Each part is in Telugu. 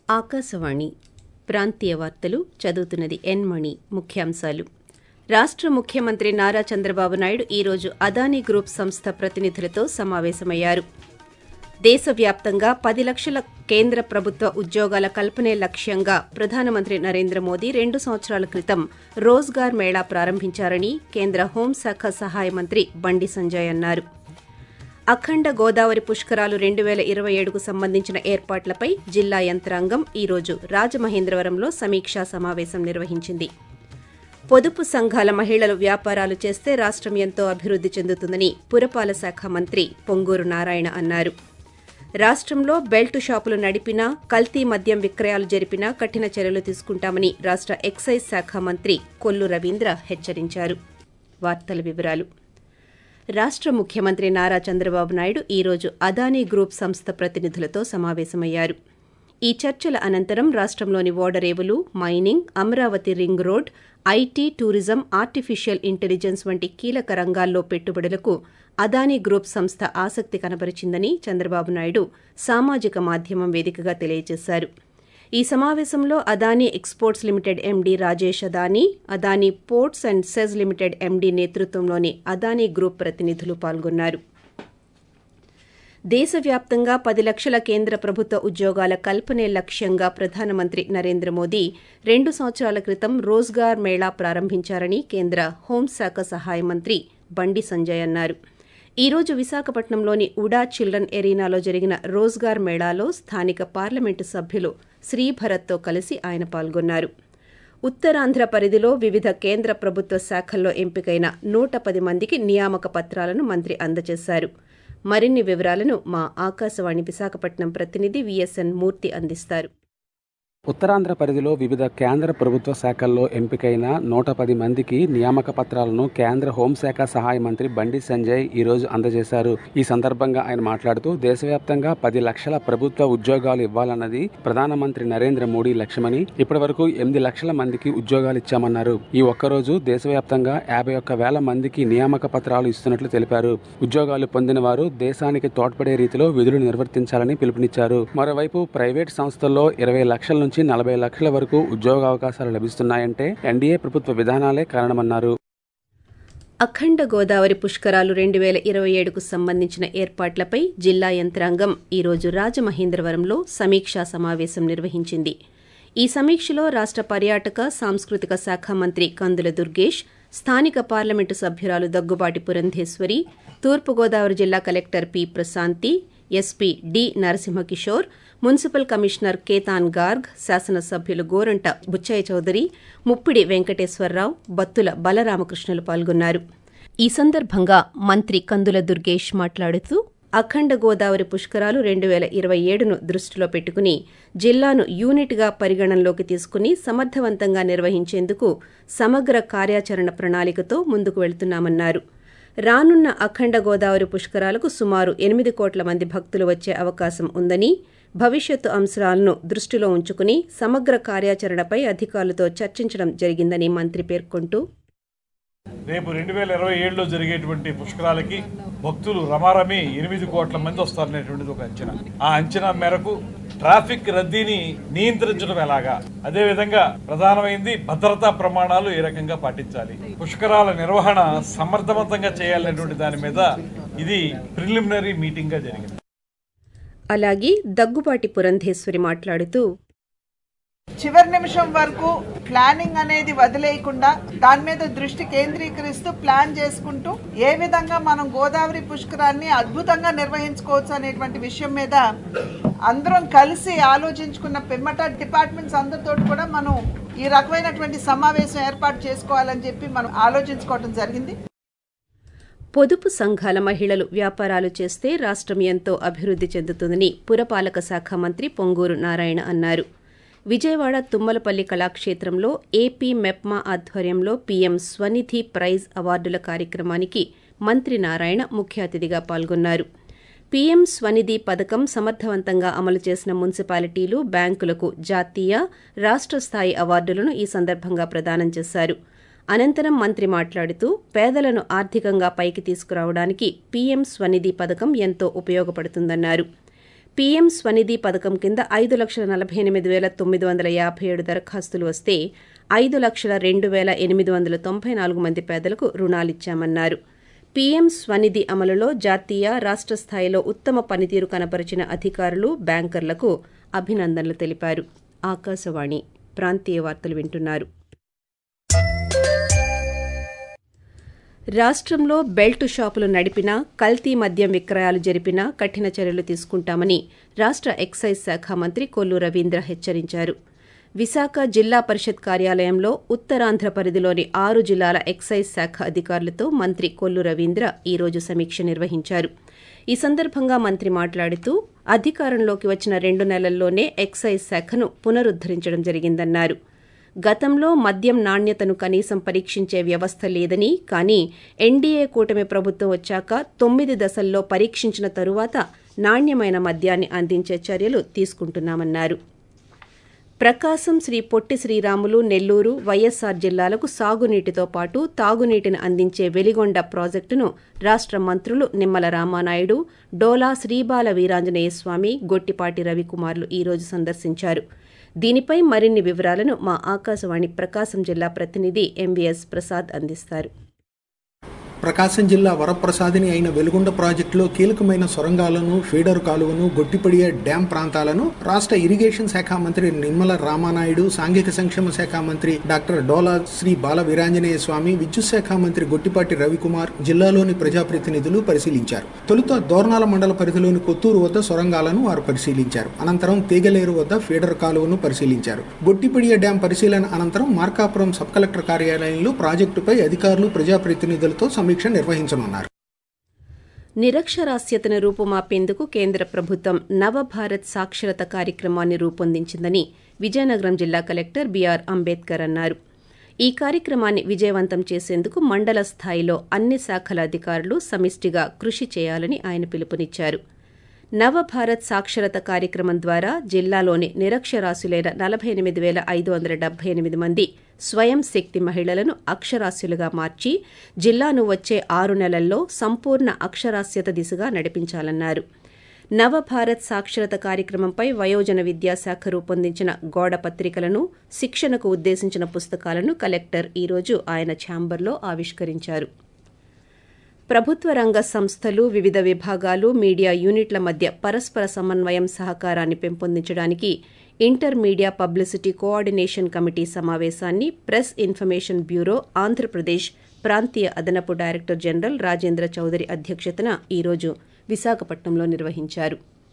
ఆకాశవాణి ప్రాంతీయ వార్తలు చదువుతున్నది ఎన్ మణి ముఖ్యాంశాలు రాష్ట ముఖ్యమంత్రి నారా చంద్రబాబు నాయుడు ఈరోజు అదానీ గ్రూప్ సంస్థ ప్రతినిధులతో సమావేశమయ్యారు దేశవ్యాప్తంగా పది లక్షల కేంద్ర ప్రభుత్వ ఉద్యోగాల కల్పనే లక్ష్యంగా ప్రధానమంత్రి నరేంద్ర మోదీ రెండు సంవత్సరాల క్రితం రోజ్గార్ మేళా ప్రారంభించారని కేంద్ర హోంశాఖ సహాయ మంత్రి బండి సంజయ్ అన్నారు అఖండ గోదావరి పుష్కరాలు రెండు వేల ఇరవై ఏడుకు సంబంధించిన ఏర్పాట్లపై జిల్లా యంత్రాంగం ఈరోజు రాజమహేంద్రవరంలో సమీక్షా సమావేశం నిర్వహించింది పొదుపు సంఘాల మహిళలు వ్యాపారాలు చేస్తే రాష్టం ఎంతో అభివృద్ది చెందుతుందని పురపాల శాఖ మంత్రి పొంగూరు నారాయణ అన్నారు రాష్టంలో బెల్ట్ షాపులు నడిపినా కల్తీ మద్యం విక్రయాలు జరిపినా కఠిన చర్యలు తీసుకుంటామని రాష్ట ఎక్సైజ్ శాఖ మంత్రి కొల్లు రవీంద్ర హెచ్చరించారు వార్తల వివరాలు రాష్ట ముఖ్యమంత్రి నారా చంద్రబాబు నాయుడు ఈరోజు అదానీ గ్రూప్ సంస్థ ప్రతినిధులతో సమావేశమయ్యారు ఈ చర్చల అనంతరం రాష్టంలోని ఓడరేవులు mining Amaravati ring road IT tourism artificial intelligence వంటి కీలక రంగాల్లో పెట్టుబడులకు అదానీ గ్రూప్ సంస్థ ఆసక్తి కనబరిచిందని చంద్రబాబు నాయుడు సామాజిక మాధ్యమం వేదికగా తెలియజేశారు ఈ సమావేశంలో Adani exports limited MD Rajesh Adani Adani ports and SEZ limited MD నేతృత్వంలోని అదానీ గ్రూప్ ప్రతినిధులు పాల్గొన్నారు దేశవ్యాప్తంగా పది లక్షల కేంద్ర ప్రభుత్వ ఉద్యోగాల కల్పనే లక్ష్యంగా ప్రధానమంత్రి నరేంద్ర మోదీ రెండు సంవత్సరాల క్రితం రోజ్గార్ మేళా ప్రారంభించారని కేంద్ర హోంశాఖ సహాయ మంత్రి బండి సంజయ్ అన్నారు ఈ రోజు విశాఖపట్నంలోని ఉడా చిల్డ్రన్ ఎరీనాలో జరిగిన రోజ్గార్ మేళాలో స్థానిక పార్లమెంటు సభ్యులు శ్రీభరత్తో కలిసి ఆయన పాల్గొన్నారు ఉత్తరాంధ్ర పరిధిలో వివిధ కేంద్ర ప్రభుత్వ శాఖల్లో ఎంపికైన నూట పది మందికి నియామక పత్రాలను మంత్రి అందజేశారు మరిన్ని వివరాలను మా ఆకాశవాణి విశాఖపట్నం ప్రతినిధి విఎస్ఎన్ మూర్తి అందిస్తారు ఉత్తరాంధ్ర పరిధిలో వివిధ కేంద్ర ప్రభుత్వ శాఖల్లో ఎంపికైన నూట పది మందికి నియామక పత్రాలను కేంద్ర హోంశాఖ సహాయ మంత్రి బండి సంజయ్ ఈ రోజు అందజేశారు ఈ సందర్భంగా ఆయన మాట్లాడుతూ దేశవ్యాప్తంగా పది లక్షల ప్రభుత్వ ఉద్యోగాలు ఇవ్వాలన్నది ప్రధానమంత్రి నరేంద్ర మోడీ లక్ష్యమని ఇప్పటి వరకు ఎనిమిది లక్షల మందికి ఉద్యోగాలు ఇచ్చామన్నారు ఈ ఒక్కరోజు దేశవ్యాప్తంగా యాభై ఒక్క వేల మందికి నియామక పత్రాలు ఇస్తున్నట్లు తెలిపారు ఉద్యోగాలు పొందిన వారు దేశానికి తోడ్పడే రీతిలో విధులు నిర్వర్తించాలని పిలుపునిచ్చారు మరోవైపు ప్రైవేట్ సంస్థల్లో ఇరవై లక్షల నుంచి నలభై లక్షల వరకు ఉద్యోగావకాశాలు లభిస్తున్నాయంటే ఎన్డీఏ ప్రభుత్వ విధానాలే కారణమన్నారు అఖండ గోదావరి పుష్కరాలు రెండు వేల ఇరవై ఏడుకు సంబంధించిన ఏర్పాట్లపై జిల్లా యంత్రాంగం ఈరోజు రాజమహేంద్రవరంలో సమీక్షా సమావేశం నిర్వహించింది ఈ సమీక్షలో రాష్ట పర్యాటక సాంస్కృతిక శాఖ మంత్రి కందుల దుర్గేష్ స్థానిక పార్లమెంటు సభ్యురాలు దగ్గుబాటి పురంధేశ్వరి తూర్పుగోదావరి జిల్లా collector P Prashanthi SP D Narasimha Kishore municipal commissioner Ketan Garg శాసనసభ్యులు గోరంట బుచ్చయ్య చౌదరి ముప్పిడి వెంకటేశ్వరరావు బత్తుల బలరామకృష్ణులు పాల్గొన్నారు ఈ సందర్భంగా మంత్రి కందుల దుర్గేష్ మాట్లాడుతూ అఖండ గోదావరి పుష్కరాలు రెండు వేల ఇరవై ఏడును దృష్టిలో పెట్టుకుని జిల్లాను యూనిట్గా పరిగణనలోకి తీసుకుని సమర్థవంతంగా నిర్వహించేందుకు సమగ్ర కార్యాచరణ ప్రణాళికతో ముందుకు వెళ్తున్నామన్నారు రానున్న అఖండ గోదావరి పుష్కరాలకు సుమారు ఎనిమిది కోట్ల మంది భక్తులు వచ్చే అవకాశం ఉందని భవిష్యత్తు అంశాలను దృష్టిలో ఉంచుకుని సమగ్ర కార్యాచరణపై అధికారులతో చర్చించడం జరిగిందని మంత్రి పేర్కొంటూ రేపు రెండు వేల ఇరవై ఏడులో జరిగేటువంటి పుష్కరాలకి భక్తులు రమారమి ఎనిమిది కోట్ల మంది వస్తారనేటువంటిది ఒక అంచనా ఆ అంచనా మేరకు ట్రాఫిక్ రద్దీని నియంత్రించడం ఎలాగా అదే విధంగా ప్రధానమైంది భద్రతా ప్రమాణాలు ఏ రకంగా పాటించాలి పుష్కరాల నిర్వహణ సమర్థవంతంగా చేయాలనేటువంటి దాని మీద ఇది ప్రిలిమినరీ మీటింగ్ గా జరిగింది అలాగే దగ్గుబాటి పురంధేశ్వరి మాట్లాడుతూ చివరి నిమిషం వరకు ప్లానింగ్ అనేది వదిలేయకుండా దాని మీద దృష్టి కేంద్రీకరిస్తూ ప్లాన్ చేసుకుంటూ ఏ విధంగా మనం గోదావరి పుష్కరాన్ని అద్భుతంగా నిర్వహించుకోవచ్చు అనేటువంటి విషయం మీద అందరం కలిసి ఆలోచించుకున్న పిమ్మట డిపార్ట్మెంట్స్ అందరితో కూడా మనం ఈ రకమైనటువంటి సమావేశం ఏర్పాటు చేసుకోవాలని చెప్పి మనం ఆలోచించుకోవడం జరిగింది పొదుపు సంఘాల మహిళలు వ్యాపారాలు చేస్తే రాష్టం ఎంతో అభివృద్ది చెందుతుందని పురపాలక శాఖ మంత్రి పొంగూరు నారాయణ అన్నారు విజయవాడ తుమ్మలపల్లి కళాక్షేత్రంలో ఏపీ మెప్మా ఆధ్వర్యంలో పీఎం స్వనిధి ప్రైజ్ అవార్డుల కార్యక్రమానికి మంత్రి నారాయణ ముఖ్య అతిథిగా పాల్గొన్నారు పీఎం స్వనిధి పథకం సమర్థవంతంగా అమలు చేసిన మున్సిపాలిటీలు బ్యాంకులకు జాతీయ రాష్ట స్థాయి అవార్డులను ఈ సందర్భంగా ప్రదానం చేశారు అనంతరం మంత్రి మాట్లాడుతూ పేదలను ఆర్థికంగా పైకి తీసుకురావడానికి పీఎం స్వనిధి పథకం ఎంతో ఉపయోగపడుతుందన్నారు పీఎం స్వనిధి పథకం కింద ఐదు లక్షల నలభై ఎనిమిది వేల తొమ్మిది వందల యాభై ఏడు దరఖాస్తులు వస్తే ఐదు లక్షల రెండు వేల ఎనిమిది వందల తొంభై నాలుగు మంది పేదలకు రుణాలిచ్చామన్నారు పీఎం స్వనిధి అమలులో జాతీయ రాష్ట్ర స్థాయిలో ఉత్తమ పనితీరు కనపరిచిన అధికారులు బ్యాంకర్లకు అభినందనలు తెలిపారు ఆకాశవాణి ప్రాంతీయ వార్తలు వింటున్నారు రాష్ట్రంలో బెల్ట్ షాపులు నడిపినా కల్తీ మద్యం విక్రయాలు జరిపినా కఠిన చర్యలు తీసుకుంటామని రాష్ట్ర ఎక్సైజ్ శాఖ మంత్రి కొల్లు రవీంద్ర హెచ్చరించారు విశాఖ జిల్లా పరిషత్ కార్యాలయంలో ఉత్తరాంధ్ర పరిధిలోని ఆరు జిల్లాల ఎక్సైజ్ శాఖ అధికారులతో మంత్రి కొల్లు రవీంద్ర ఈరోజు సమీక్ష నిర్వహించారు ఈ సందర్భంగా మంత్రి మాట్లాడుతూ అధికారంలోకి వచ్చిన రెండు నెలల్లోనే ఎక్సైజ్ శాఖను పునరుద్దరించడం జరిగిందన్నారు గతంలో మద్యం నాణ్యతను కనీసం పరీక్షించే వ్యవస్థ లేదని కానీ ఎన్డీఏ కూటమి ప్రభుత్వం వచ్చాక తొమ్మిది దశల్లో పరీక్షించిన తరువాత నాణ్యమైన మద్యాన్ని అందించే చర్యలు తీసుకుంటున్నామన్నారు ప్రకాశం శ్రీ పొట్టి శ్రీరాములు నెల్లూరు వైఎస్సార్ జిల్లాలకు సాగునీటితో పాటు తాగునీటిని అందించే వెలిగొండ ప్రాజెక్టును రాష్ట్ర మంత్రులు నిమ్మల రామానాయుడు డోలా శ్రీబాల వీరాంజనేయ స్వామి గొట్టిపాటి రవికుమార్లు ఈరోజు సందర్శించారు దీనిపై మరిన్ని వివరాలను మా ఆకాశవాణి ప్రకాశం జిల్లా ప్రతినిధి ఎంవీఎస్ ప్రసాద్ అందిస్తారు ప్రకాశం జిల్లా వరప్రసాదిని అయిన వెలుగొండ ప్రాజెక్టులో కీలకమైన సొరంగాలను ఫీడర్ కాలువను గొట్టిపడియ డ్యాం ప్రాంతాలను రాష్ట్ర ఇరిగేషన్ శాఖ మంత్రి నిమ్మల రామానాయుడు సాంఘిక సంక్షేమ శాఖ మంత్రి డాక్టర్ డోలా శ్రీ బాల వీరాంజనేయ స్వామి విద్యుత్ శాఖ మంత్రి గొట్టిపాటి రవికుమార్ జిల్లాలోని ప్రజాప్రతినిధులు పరిశీలించారు తొలుత దోర్నాల మండల పరిధిలోని కొత్తూరు వద్ద సొరంగాలను వారు పరిశీలించారు అనంతరం తీగలేరు వద్ద ఫీడర్ కాలువను పరిశీలించారు గొట్టిపడియ డ్యాం పరిశీలన అనంతరం మార్కాపురం సబ్ కలెక్టర్ కార్యాలయంలో ప్రాజెక్టుపై అధికారులు ప్రజాప్రతినిధులతో సమీక్ష నిర్వహించనున్నారు నిరక్షరాస్యతను రూపుమాపేందుకు కేంద్ర ప్రభుత్వం నవభారత్ సాక్షరత కార్యక్రమాన్ని రూపొందించిందని విజయనగరం జిల్లా కలెక్టర్ బీఆర్ అంబేద్కర్ అన్నారు ఈ కార్యక్రమాన్ని విజయవంతం చేసేందుకు మండల స్థాయిలో అన్ని శాఖల అధికారులు సమిష్టిగా కృషి చేయాలని ఆయన పిలుపునిచ్చారు నవభారత్ సాక్షరత కార్యక్రమం ద్వారా జిల్లాలోని నిరక్షరాస్యులైన నలభై ఎనిమిది వేల ఐదు వందల డెబ్బై ఎనిమిది మంది స్వయం శక్తి మహిళలను అక్షరాస్యులుగా మార్చి జిల్లాను వచ్చే ఆరు నెలల్లో సంపూర్ణ అక్షరాస్యత దిశగా నడిపించాలన్నారు నవభారత్ సాక్షరత కార్యక్రమంపై వయోజన విద్యాశాఖ రూపొందించిన గోడ పత్రికలను శిక్షణకు ఉద్దేశించిన పుస్తకాలను కలెక్టర్ ఈరోజు ఆయన ఛాంబర్లో ఆవిష్కరించారు ప్రభుత్వ రంగ సంస్థలు వివిధ విభాగాలు మీడియా యూనిట్ల మధ్య పరస్పర సమన్వయం సహకారాన్ని పెంపొందించడానికి inter media publicity coordination committee సమావేశాన్ని ప్రెస్ ఇన్ఫర్మేషన్ బ్యూరో ఆంధ్రప్రదేశ్ ప్రాంతీయ అదనపు డైరెక్టర్ జనరల్ రాజేంద్ర చౌదరి అధ్యక్షతన ఈరోజు విశాఖపట్నంలో నిర్వహించారు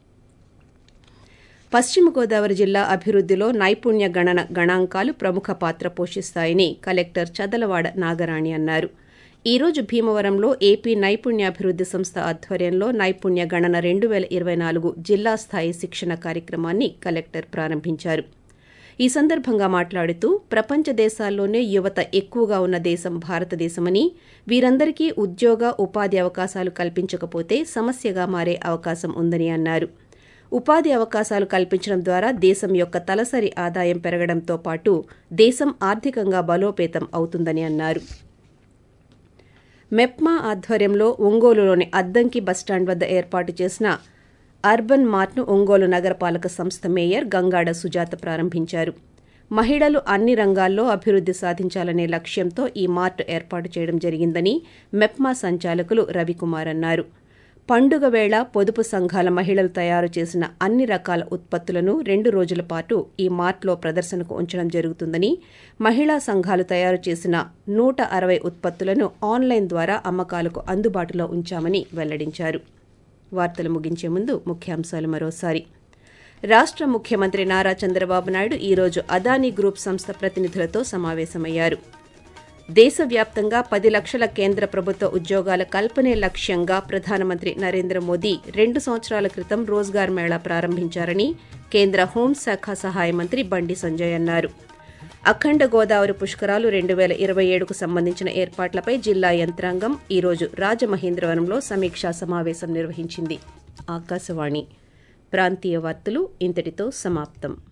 పశ్చిమ గోదావరి జిల్లా అభివృద్దిలో నైపుణ్య గణన గణాంకాలు ప్రముఖ పాత్ర పోషిస్తాయని కలెక్టర్ చదలవాడ నాగరాణి అన్నారు ఈ రోజు భీమవరంలో ఏపీ నైపుణ్యాభివృద్ది సంస్థ ఆధ్వర్యంలో నైపుణ్య గణన రెండు వేల ఇరవై నాలుగు జిల్లా స్థాయి శిక్షణ కార్యక్రమాన్ని కలెక్టర్ ప్రారంభించారు ఈ సందర్భంగా మాట్లాడుతూ ప్రపంచ దేశాల్లోనే యువత ఎక్కువగా ఉన్న దేశం భారతదేశమని వీరందరికీ ఉద్యోగ ఉపాధి అవకాశాలు కల్పించకపోతే సమస్యగా మారే అవకాశం ఉందని అన్నారు ఉపాధి అవకాశాలు కల్పించడం ద్వారా దేశం యొక్క తలసరి ఆదాయం పెరగడంతో పాటు దేశం ఆర్థికంగా బలోపేతం అవుతుందని అన్నారు మెప్మా ఆధ్వర్యంలో ఒంగోలులోని అద్దంకి బస్టాండ్ వద్ద ఏర్పాటు చేసిన అర్బన్ మార్ట్ను ఒంగోలు నగరపాలక సంస్థ మేయర్ గంగాడ సుజాత ప్రారంభించారు మహిళలు అన్ని రంగాల్లో అభివృద్ది సాధించాలనే లక్ష్యంతో ఈ మార్ట్ ఏర్పాటు చేయడం జరిగిందని మెప్మా సంచాలకులు రవికుమార్ అన్నారు పండుగ వేళ పొదుపు సంఘాల మహిళలు తయారు చేసిన అన్ని రకాల ఉత్పత్తులను రెండు రోజుల పాటు ఈ మార్ట్లో ప్రదర్శనకు ఉంచడం జరుగుతుందని మహిళా సంఘాలు తయారు చేసిన నూట అరవై ఉత్పత్తులను ఆన్లైన్ ద్వారా అమ్మకాలకు అందుబాటులో ఉంచామని వెల్లడించారు వార్తలు ముగించే ముందు ముఖ్యాంశాలు మరోసారి రాష్ట్ర ముఖ్యమంత్రి నారా చంద్రబాబు నాయుడు ఈరోజు అదానీ గ్రూప్ సంస్థ ప్రతినిధులతో సమావేశమయ్యారు దేశవ్యాప్తంగా పది లక్షల కేంద్ర ప్రభుత్వ ఉద్యోగాల కల్పనే లక్ష్యంగా ప్రధానమంత్రి నరేంద్ర మోదీ రెండు సంవత్సరాల క్రితం రోజ్గార్ మేళా ప్రారంభించారని కేంద్ర హోంశాఖ సహాయ మంత్రి బండి సంజయ్ అన్నారు అఖండ గోదావరి పుష్కరాలు రెండు వేల ఇరవై ఏడుకు సంబంధించిన ఏర్పాట్లపై జిల్లా యంత్రాంగం ఈరోజు రాజమహేంద్రవరంలో సమీక్షా సమావేశం నిర్వహించింది ఆకాశవాణి ప్రాంతీయ వార్తలు ఇంతటితో సమాప్తం